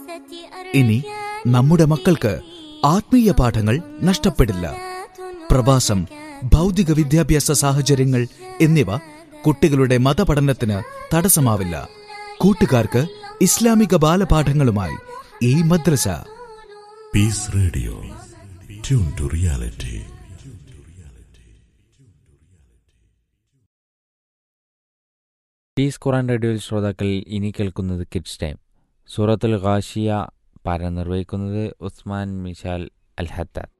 ഇനി നമ്മുടെ മക്കൾക്ക് ആത്മീയ പാഠങ്ങൾ നഷ്ടപ്പെടില്ല പ്രവാസം ഭൗതിക വിദ്യാഭ്യാസ സാഹചര്യങ്ങൾ എന്നിവ കുട്ടികളുടെ മതപഠനത്തിന് തടസ്സമാവില്ല കൂട്ടുകാർക്ക് ഇസ്ലാമിക ബാലപാഠങ്ങളുമായി ഈ മദ്രസ peace radio tune to reality peace ഖുറാൻ റേഡിയോയിൽ ശ്രോതാക്കൾ ഇനി കേൾക്കുന്നത് കിഡ്സ് ടൈം സൂറത്തുൽ ഖാഷിയ പാര നിർവഹിക്കുന്നത് ഉസ്മാൻ മിഷാൽ അൽ ഹത്താദ്